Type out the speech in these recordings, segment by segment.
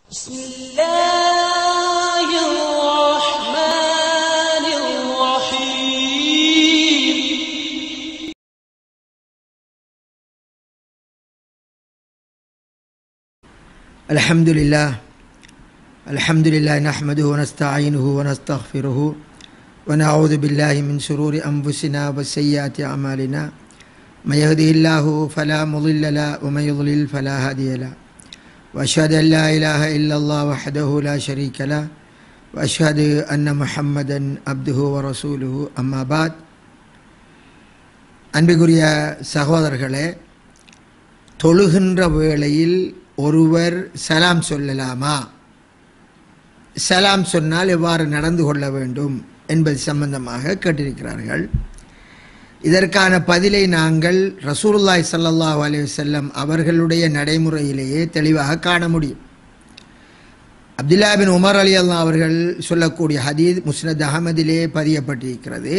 بسم الله الرحمن الرحيم الحمد لله الحمد لله نحمده ونستعينه ونستغفره ونعوذ بالله من شرور أنفسنا وسيئات أعمالنا من يهده الله فلا مضل له ومن يضلل فلا هادي له وأشهد أن لا إله إلا الله وحده لا شريك له وأشهد أن محمدا عبده ورسوله أما بعد அன்பிற்குரிய சகோதரர்களே தொழுகின்ற வேளையில் ஒருவர் சலாம் சொல்லலாமா சலாம் சொன்னால் எவ்வாறு நடந்து கொள்ள வேண்டும் என்பது சம்பந்தமாக கேட்டிருக்கிறார்கள் இதற்கான பதிலை நாங்கள் ரசூலுல்லாய் ஸல்லல்லாஹு அலைஹி வஸல்லம் அவர்களுடைய நடைமுறையிலேயே தெளிவாக காண முடியும் அப்துல்லா பின் உமர் அலி அல்லா அவர்கள் சொல்லக்கூடிய ஹதீத் முஸ்னத் அகமதிலே பதியப்பட்டிருக்கிறது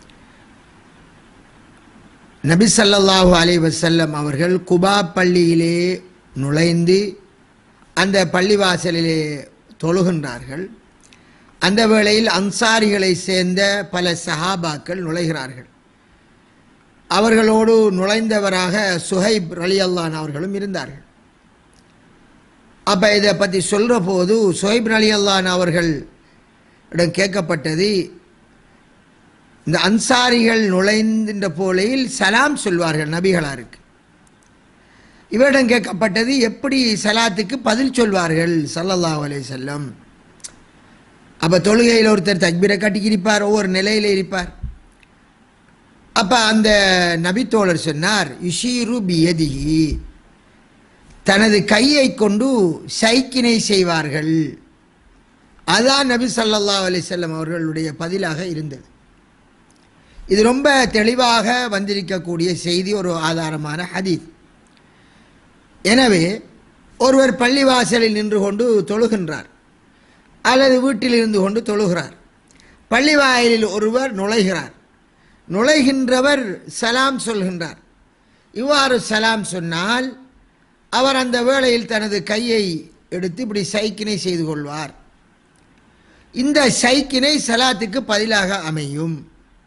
நபி ஸல்லல்லாஹு அலைஹி வஸல்லம் அவர்கள் குபா பள்ளியிலே நுழைந்து அந்த பள்ளிவாசலிலே தொழுகின்றார்கள் அந்த வேளையில் அன்சாரிகளை சேர்ந்த பல சஹாபாக்கள் நுழைகிறார்கள் அவர்களோடு நுழைந்தவராக சுஹைப் ரலியல்லான் அவர்களும் இருந்தார்கள் அப்போ இதை பற்றி சொல்கிற போது சுஹைப் ரலியல்லான் அவர்கள் இடம் கேட்கப்பட்டது இந்த அன்சாரிகள் நுழைந்த போலையில் சலாம் சொல்வார்கள் நபிகளாருக்கு இவரிடம் கேட்கப்பட்டது எப்படி சலாத்துக்கு பதில் சொல்வார்கள் சல்லல்லாஹு அலைஹி செல்லம் அப்போ தொழுகையில் ஒருத்தர் தக்பீரை கட்டிக்கிருப்பார் ஒவ்வொரு நிலையில் இருப்பார் அப்போ அந்த நபித்தோழர் சொன்னார் யுஷீரு பியதிஹி தனது கையை கொண்டு சைக்கினை செய்வார்கள் அதான் நபி ஸல்லல்லாஹு அலைஹி செல்லம் அவர்களுடைய பதிலாக இருந்தது இது ரொம்ப தெளிவாக வந்திருக்கக்கூடிய செய்தி ஒரு ஆதாரமான ஹதீஸ் எனவே ஒருவர் பள்ளிவாசலில் நின்று கொண்டு தொழுகின்றார் அல்லது வீட்டில் இருந்து கொண்டு தொழுகிறார் பள்ளிவாயலில் ஒருவர் நுழைகிறார் நுழைகின்றவர் சலாம் சொல்கின்றார் இவ்வாறு சலாம் சொன்னால் அவர் அந்த வேளையில் தனது கையை எடுத்து இப்படி சைக்கினை செய்து கொள்வார் இந்த சைக்கினை சலாத்துக்கு பதிலாக அமையும்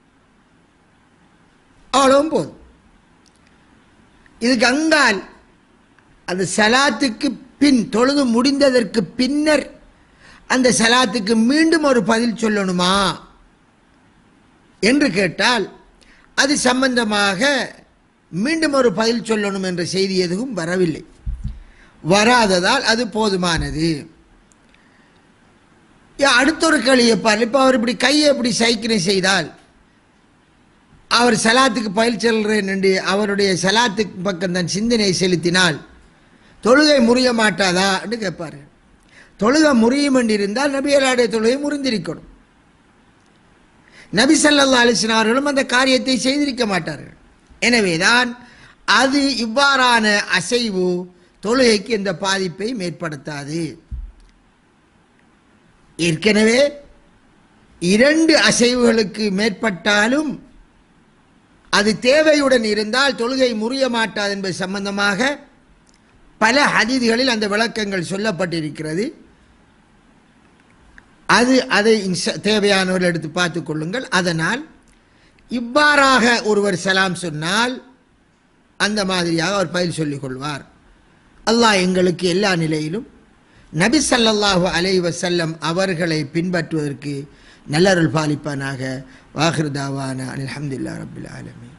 அவ்வளவும் போதும் இதுக்கு அங்கால் அந்த சலாத்துக்கு பின் தொழுது முடிந்ததற்கு பின்னர் அந்த சலாத்துக்கு மீண்டும் ஒரு பதில் சொல்லணுமா என்று கேட்டால் அது சம்பந்தமாக மீண்டும் ஒரு பதில் சொல்லணும் என்ற செய்தி எதுவும் வரவில்லை வராததால் அது போதுமானது ஏன் அடுத்த ஒரு கேள்வி பார் இப்போ அவர் இப்படி கையை இப்படி சைக்கினை செய்தால் அவர் சலாத்துக்கு பயில் செல்கிறேன் என்று அவருடைய சலாத்துக்கு பக்கம் தன் சிந்தனை செலுத்தினால் தொழுகை முறிய மாட்டாதா என்று கேட்பார் தொழுகை முறியும் என்று இருந்தால் நபியலாடைய தொழுகை முறிந்திருக்கணும் நபி சல்லா அலிஸ்லாம் அவர்களும் அந்த காரியத்தை செய்திருக்க மாட்டார்கள் எனவேதான் அது இவ்வாறான அசைவு தொழுகைக்கு எந்த பாதிப்பை ஏற்படுத்தாது ஏற்கனவே இரண்டு அசைவுகளுக்கு மேற்பட்டாலும் அது தேவையுடன் இருந்தால் தொழுகை முறிய மாட்டாது என்பது சம்பந்தமாக பல ஹதீதுகளில் அந்த விளக்கங்கள் சொல்லப்பட்டிருக்கிறது அது அதை இன்ச- தேவையானவர்கள் எடுத்து பார்த்து கொள்ளுங்கள் அதனால் இவ்வாறாக ஒருவர் சலாம் சொன்னால் அந்த மாதிரியாக அவர் பயில் சொல்லிக் கொள்வார் அல்லாஹ் எங்களுக்கு எல்லா நிலையிலும் நபி ஸல்லல்லாஹு அலைஹி வஸல்லம் அவர்களை பின்பற்றுவதற்கு நல்லருள் பாலிப்பானாக வாஹிர் தாவான அல்ஹம்துலில்லாஹி ரப்பில் ஆலமீன்